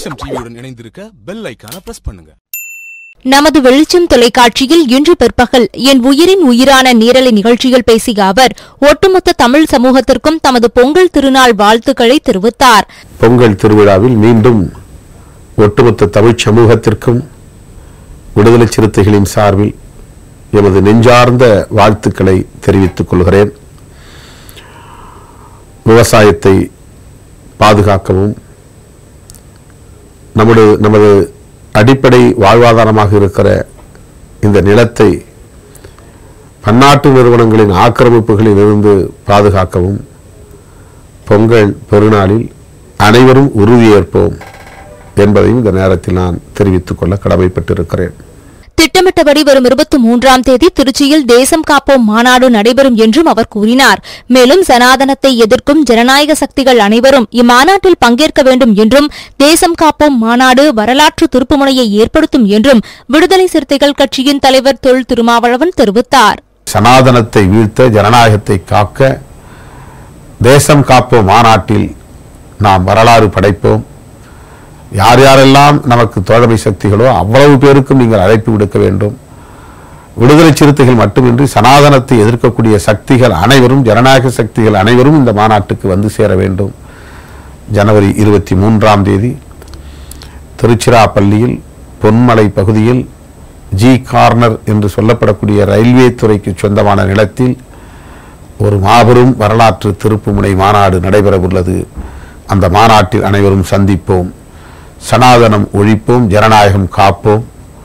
வெளிச்சம் டிவியுடன் இணைந்திருக்க பெல் ஐக்கான பிரஸ் பண்ணுங்க நமது வெளிச்சம் தொலைக்காட்சியில் இன்று பிற்பகல் என் உயிரின் உயிரான நேரலை நிகழ்ச்சியில் பேசிய அவர் ஒட்டுமொத்த தமிழ் சமூகத்திற்கும் தமது பொங்கல் திருநாள் வாழ்த்துக்களை தெரிவித்தார் பொங்கல் திருவிழாவில் மீண்டும் ஒட்டுமொத்த தமிழ்ச் சமூகத்திற்கும் விடுதலை சிறுத்தைகளின் சார்பில் எமது நெஞ்சார்ந்த வாழ்த்துக்களை தெரிவித்துக் கொள்கிறேன் விவசாயத்தை பாதுகாக்கவும் நமது நமது அடிப்படை வாழ்வாதாரமாக இருக்கிற இந்த நிலத்தை பன்னாட்டு நிறுவனங்களின் ஆக்கிரமிப்புகளில் இருந்து பாதுகாக்கவும் பொங்கல் பெருநாளில் அனைவரும் உறுதியேற்போம் என்பதையும் இந்த நேரத்தில் நான் தெரிவித்துக் கொள்ள கடமைப்பட்டிருக்கிறேன் திட்டமிட்டபடி வரும் இருபத்தி மூன்றாம் தேதி திருச்சியில் தேசம் காப்போம் மாநாடு நடைபெறும் என்றும் அவர் கூறினார் மேலும் சனாதனத்தை எதிர்க்கும் ஜனநாயக சக்திகள் அனைவரும் இம்மாநாட்டில் பங்கேற்க வேண்டும் என்றும் தேசம் காப்போம் மாநாடு வரலாற்று திருப்புமுனையை ஏற்படுத்தும் என்றும் விடுதலை சிறுத்தைகள் கட்சியின் தலைவர் தொல் திருமாவளவன் தெரிவித்தார் சனாதனத்தை வீழ்த்த ஜனநாயகத்தை காக்க தேசம் காப்போம் மாநாட்டில் நாம் வரலாறு படைப்போம் யார் யாரெல்லாம் நமக்கு தோழமை சக்திகளோ அவ்வளவு பேருக்கும் நீங்கள் அழைப்பு விடுக்க வேண்டும் விடுதலை சிறுத்தைகள் மட்டுமின்றி சனாதனத்தை எதிர்க்கக்கூடிய சக்திகள் அனைவரும் ஜனநாயக சக்திகள் அனைவரும் இந்த மாநாட்டுக்கு வந்து சேர வேண்டும் ஜனவரி இருபத்தி மூன்றாம் தேதி திருச்சிராப்பள்ளியில் பொன்மலை பகுதியில் ஜி கார்னர் என்று சொல்லப்படக்கூடிய ரயில்வே துறைக்கு சொந்தமான நிலத்தில் ஒரு மாபெரும் வரலாற்று திருப்புமுனை மாநாடு நடைபெற உள்ளது அந்த மாநாட்டில் அனைவரும் சந்திப்போம் சனாதனம் ஒழிப்போம் ஜனநாயகம் காப்போம்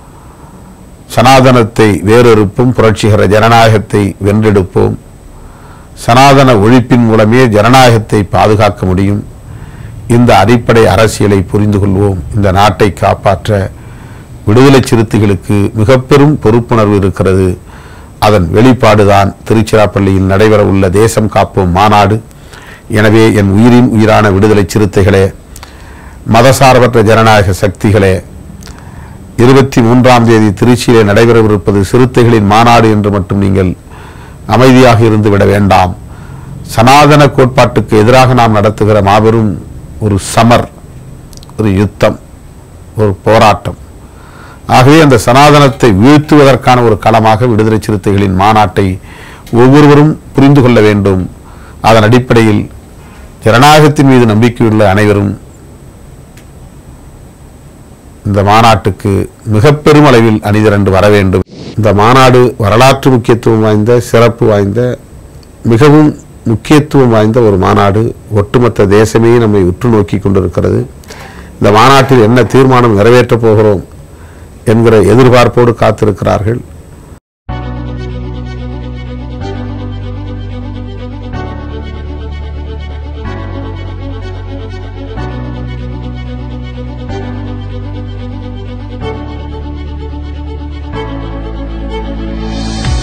சனாதனத்தை வேறொருப்பும் புரட்சிகர ஜனநாயகத்தை வென்றெடுப்போம் சனாதன ஒழிப்பின் மூலமே ஜனநாயகத்தை பாதுகாக்க முடியும் இந்த அடிப்படை அரசியலை புரிந்து கொள்வோம் இந்த நாட்டை காப்பாற்ற விடுதலை சிறுத்தைகளுக்கு மிக பெரும் பொறுப்புணர்வு இருக்கிறது அதன் வெளிப்பாடுதான் திருச்சிராப்பள்ளியில் நடைபெற உள்ள தேசம் காப்போம் மாநாடு எனவே என் உயிரின் உயிரான விடுதலை சிறுத்தைகளே மதசார்பற்ற ஜனநாயக சக்திகளே இருபத்தி மூன்றாம் தேதி திருச்சியிலே நடைபெறவிருப்பது சிறுத்தைகளின் மாநாடு என்று மட்டும் நீங்கள் அமைதியாக இருந்து விட வேண்டாம் சனாதன கோட்பாட்டுக்கு எதிராக நாம் நடத்துகிற மாபெரும் ஒரு சமர் ஒரு யுத்தம் ஒரு போராட்டம் ஆகவே அந்த சனாதனத்தை வீழ்த்துவதற்கான ஒரு களமாக விடுதலை சிறுத்தைகளின் மாநாட்டை ஒவ்வொருவரும் புரிந்து கொள்ள வேண்டும் அதன் அடிப்படையில் ஜனநாயகத்தின் மீது நம்பிக்கையுள்ள அனைவரும் இந்த மாநாட்டுக்கு மிக பெரும் அளவில் அணிதிரண்டு வர வேண்டும் இந்த மாநாடு வரலாற்று முக்கியத்துவம் வாய்ந்த சிறப்பு வாய்ந்த மிகவும் முக்கியத்துவம் வாய்ந்த ஒரு மாநாடு ஒட்டுமொத்த தேசமே நம்மை உற்று நோக்கி கொண்டிருக்கிறது இந்த மாநாட்டில் என்ன தீர்மானம் நிறைவேற்றப் போகிறோம் என்கிற எதிர்பார்ப்போடு காத்திருக்கிறார்கள்